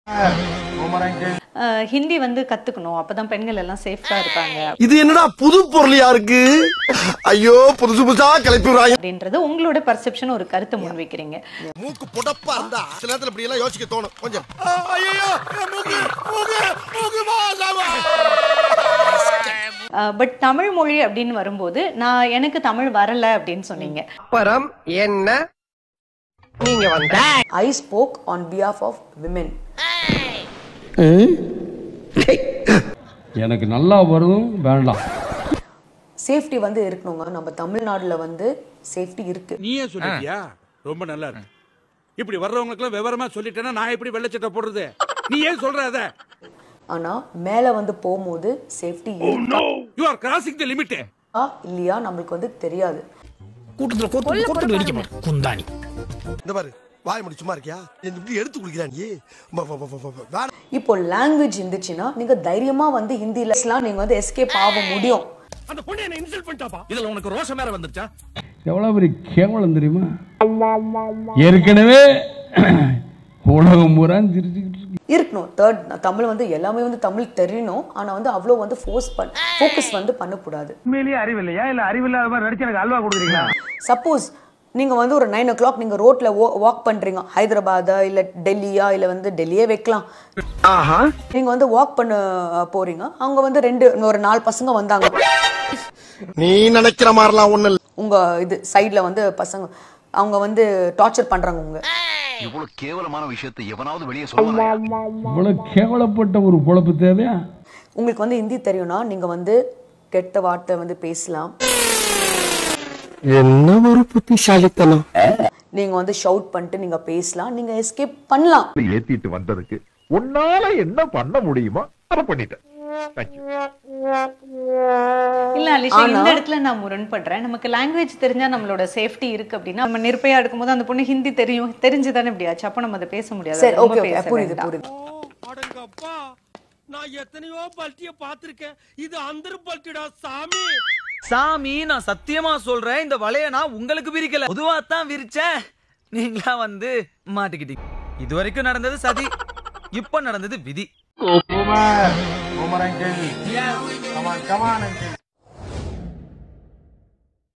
அஹ், ஹிந்தி வந்து கத்துக்கணும் அப்பதான் பெண்கள் எல்லாம் சேஃபா இருப்பாங்க இது என்னடா புது பொருளியா இருக்கு ஐயோ புதுசு புதுசா கிளப்பி விடுறாங்க அப்படின்றது உங்களோட பர்செப்ஷன் ஒரு கருத்தை முன்வைக்கிறீங்க மூக்கு புடப்பா இருந்தா சில நேரத்துல இப்படி எல்லாம் யோசிக்க தோணும் கொஞ்சம் ஐயோ மூக்கு மூக்கு மூக்கு மாசாமா பட் தமிழ் மொழி அப்படின்னு வரும்போது நான் எனக்கு தமிழ் வரல அப்படின்னு சொன்னீங்க அப்புறம் என்ன நீங்க வந்த I spoke on behalf of women. எனக்கு நல்லா வரும் வேண்டாம் சேஃப்டி வந்து இருக்கணுங்க நம்ம தமிழ்நாடுல வந்து சேஃப்டி இருக்கு நீயே சொல்லிட்டியா ரொம்ப நல்லா இருக்கு இப்படி வர்றவங்களுக்குலாம் விவரமா சொல்லிட்டேன்னா நான் எப்படி வெள்ளச்சட்டை போடுறது நீ ஏன் சொல்ற அத ஆனா மேல வந்து போகும்போது சேஃப்டி இருக்கா you are crossing the limit இல்லையா நம்மளுக்கு வந்து தெரியாது கூட்டத்துல கோத்து கோத்து வெடிக்க குந்தாணி இந்த பாரு வாய் முடி சும்மா இருக்கியா இந்த இப்படி எடுத்து குடிக்கிறான் நீ ப- ப- ப- ப- ப- வேணாம். இப்போ லாங்குவேஜ் இருந்துச்சுன்னா நீங்க தைரியமா வந்து ஹிந்திலலாம் நீங்க வந்து எஸ்கேப் ஆக முடியும் அந்த பொண்ணு என்ன இன்சல்ட் பண்ணிட்டாப்பா இதுல உனக்கு ரோஷம் வேற வந்துருச்சா எவ்வளவு பெரிய கேவலம் தெரியுமா ஏற்கனவே உலகம் பூரா சிரிச்சுக்கிட்டு இருக்கு இருக்கணும் தேர்ட் தமிழ் வந்து எல்லாமே வந்து தமிழ் தெரியணும் ஆனா வந்து அவ்வளோ வந்து ஃபோர்ஸ் பண்ண ஃபோக்கஸ் வந்து பண்ணக்கூடாது உண்மையிலேயே அறிவு இல்லையா இல்ல அறிவு இல்லாத மாதிரி நடிச்சு எனக்கு அல்வா கொடுக்குறீங்களா சப்போஸ் நீங்க வந்து ஒரு நைன் ஓ கிளாக் நீங்க ரோட்ல வாக் பண்றீங்க ஹைதராபாதா இல்ல டெல்லியா இல்ல வந்து டெல்லியே வைக்கலாம் ஆஹா நீங்க வந்து வாக் பண்ண அஹ், போறீங்க அவங்க வந்து ரெண்டு ஒரு நாலு பசங்க வந்தாங்க நீ நினைக்கிற மாதிரிலாம் ஒண்ணு இல்ல உங்க இது சைடுல வந்து பசங்க அவங்க வந்து டார்ச்சர் பண்றாங்க உங்க இவ்வளவு கேவலமான விஷயத்தை எவனாவது வெளியே சொல்லுவாங்க இவ்வளவு கேவலப்பட்ட ஒரு பொழப்பு தேவையா உங்களுக்கு வந்து ஹிந்தி தெரியும்னா நீங்க வந்து கெட்ட வார்த்தை வந்து பேசலாம் என்ன ஒரு புத்திசாலித்தனம் நீங்க வந்து ஷவுட் பண்ணிட்டு நீங்க பேசலாம் நீங்க எஸ்கேப் பண்ணலாம் ஏத்திட்டு வந்ததுக்கு உன்னால என்ன பண்ண முடியுமோ அதை பண்ணிட்டேன் இல்ல அலிஷா இந்த இடத்துல நான் முரண்படுறேன் நமக்கு லாங்குவேஜ் தெரிஞ்சா நம்மளோட சேஃப்டி இருக்கு அப்படின்னா நம்ம நிர்பயா இருக்கும்போது அந்த பொண்ணு ஹிந்தி தெரியும் தெரிஞ்சுதானே இப்படியாச்சு அப்ப நம்ம அதை பேச முடியாது சரி ரொம்ப ஓகே ஓகே பேச புரியுது வேண்டாம். புரியுது அடங்கப்பா நான் எத்தனையோ பல்ட்டிய பாத்திருக்கேன் இது அந்த பல்ட்டிடா சாமி சாமி நான் சத்தியமா சொல்றேன் இந்த வலைய நான் உங்களுக்கு விரிக்கல பொதுவா தான் விரிச்சேன் நீங்களா வந்து மாட்டிக்கிட்டீங்க இது வரைக்கும் நடந்தது சதி இப்ப நடந்தது விதி